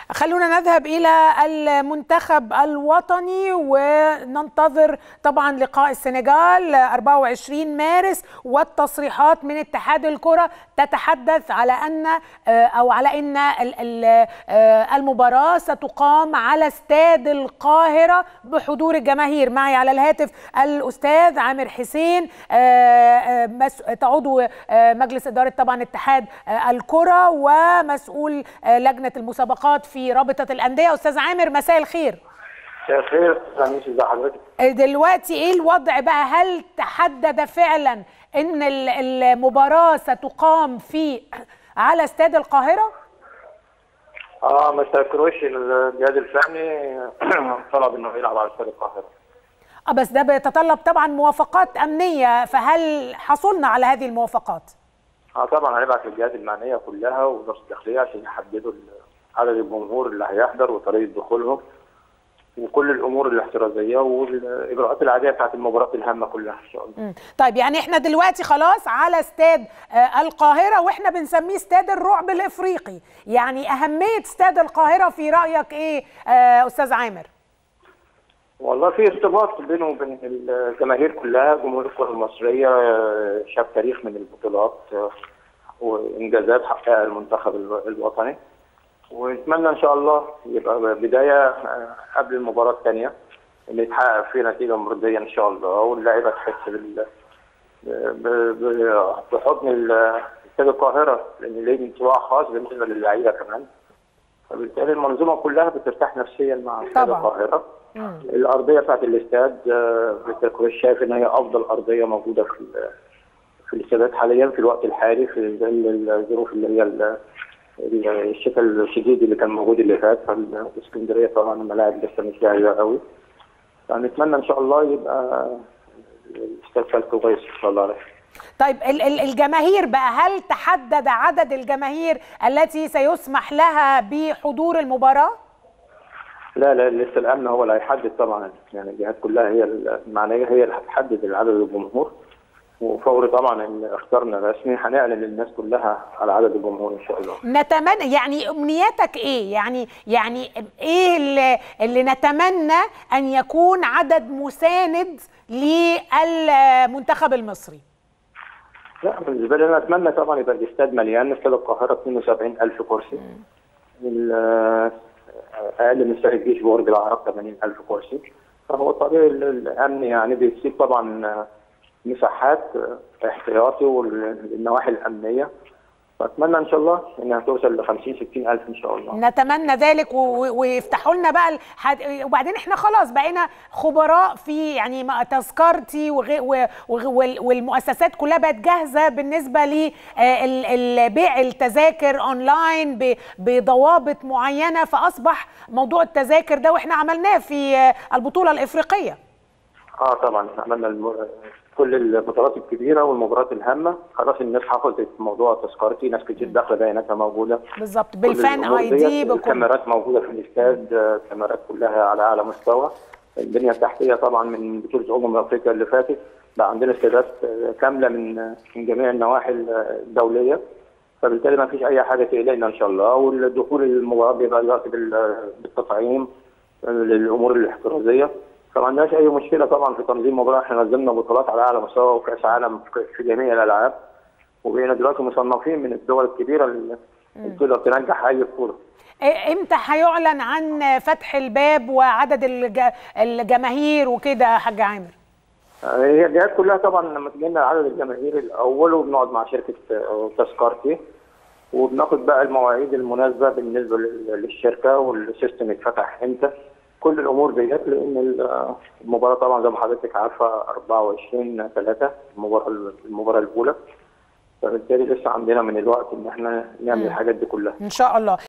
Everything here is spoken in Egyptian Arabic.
خلونا نذهب إلى المنتخب الوطني وننتظر طبعا لقاء السنغال 24 مارس والتصريحات من اتحاد الكرة تتحدث على أن أو على أن المباراة ستقام على استاد القاهرة بحضور الجماهير معي على الهاتف الأستاذ عامر حسين عضو مجلس إدارة طبعا اتحاد الكرة ومسؤول لجنة المسابقات في رابطة الأندية أستاذ عامر مساء الخير مساء الخير ازي حضرتك دلوقتي ايه الوضع بقى هل تحدد فعلا ان المباراة ستقام في على استاد القاهرة؟ اه ما استذكروش الجهاز الفني طلب انه يلعب على استاد القاهرة اه بس ده بيتطلب طبعا موافقات امنية فهل حصلنا على هذه الموافقات؟ اه طبعا هنبعت للجهات المعنية كلها ووزارة الداخلية عشان يحددوا عدد الجمهور اللي هيحضر وطريقة دخولهم وكل الامور الاحترازيه والاجراءات العاديه بتاعت المباراه الهامه كلها ان شاء الله. طيب يعني احنا دلوقتي خلاص على استاد القاهره واحنا بنسميه استاد الرعب الافريقي، يعني اهميه استاد القاهره في رايك ايه استاذ عامر؟ والله في ارتباط بينه وبين الجماهير كلها، جمهور الكره المصريه شاف تاريخ من البطولات وانجازات حققها المنتخب الوطني. ونتمنى ان شاء الله يبقى بدايه قبل المباراه الثانيه اللي يتحقق فيه نتيجه مرضيه ان شاء الله واللاعيبه تحس بال بحضن استاد القاهره لان ليه انطباع خاص بالنسبه للعيبه كمان فبالتالي المنظومه كلها بترتاح نفسيا مع استاد القاهره الارضيه بتاعت الاستاد مستر كويس شايف ان هي افضل ارضيه موجوده في في الاستادات حاليا في الوقت الحالي في الظروف اللي هي الشتاء الشديد اللي كان موجود اللي فات فالاسكندريه طبعا الملاعب لسه مش جاهزه قوي فنتمنى ان شاء الله يبقى الاستاد كويس ان شاء الله عليه. طيب الجماهير بقى هل تحدد عدد الجماهير التي سيسمح لها بحضور المباراه؟ لا لا لسه الامن هو اللي هيحدد طبعا يعني الجهات كلها هي المعنيه هي اللي هتحدد عدد الجمهور وفور طبعا ان اخترنا رسمي هنعلن للناس كلها على عدد الجمهور ان شاء الله. نتمنى يعني امنياتك ايه؟ يعني يعني ايه اللي, اللي نتمنى ان يكون عدد مساند للمنتخب المصري؟ لا بالنسبه لي انا اتمنى طبعا يبقى الاستاد مليان استاد القاهره 72000 كرسي. اقل من استاد الجيش بورج العرب 80000 كرسي. فهو طبيعي الامن يعني بيسيب طبعا مساحات احتياطي والنواحي الامنيه فاتمنى ان شاء الله انها توصل ل 50 60 الف ان شاء الله نتمنى ذلك ويفتحوا لنا بقى الحد... وبعدين احنا خلاص بقينا خبراء في يعني تذكرتي وغ... وغ... والمؤسسات كلها بقت جاهزه بالنسبه لبيع التذاكر اونلاين ب... بضوابط معينه فاصبح موضوع التذاكر ده واحنا عملناه في البطوله الافريقيه اه طبعا عملنا الم... كل البطولات الكبيره والمباريات الهامه خلاص الناس حفظت موضوع تذكرتي ناس كتير داخله بياناتها موجوده بالظبط بالفان اي دي بكل الكاميرات موجوده في الاستاد كاميرات كلها على اعلى مستوى البنيه التحتيه طبعا من بطوله امم افريقيا اللي فاتت بقى عندنا استادات كامله من من جميع النواحي الدوليه فبالتالي ما فيش اي حاجه تقلقنا ان شاء الله والدخول المباراه بيبقى دلوقتي بالتطعيم للامور الاحترازيه فما عندناش اي مشكله طبعا في تنظيم مباراه احنا نظمنا بطولات على اعلى مستوى وكاس عالم في جميع الالعاب وبقينا دلوقتي مصنفين من الدول الكبيره اللي تقدر تنجح اي بطوله امتى هيعلن عن فتح الباب وعدد الجماهير وكده يا حاج عامر؟ هي الجهات كلها طبعا لما تجي لنا عدد الجماهير الاول وبنقعد مع شركه تذكرتي وبناخد بقى المواعيد المناسبه بالنسبه للشركه والسيستم يتفتح امتى كل الامور ديت لان المباراه طبعا زي ما حضرتك عارفه 24 3 المباراه المباراه الاولى فبالتالي لسه عندنا من الوقت ان احنا نعمل الحاجات دي كلها ان شاء الله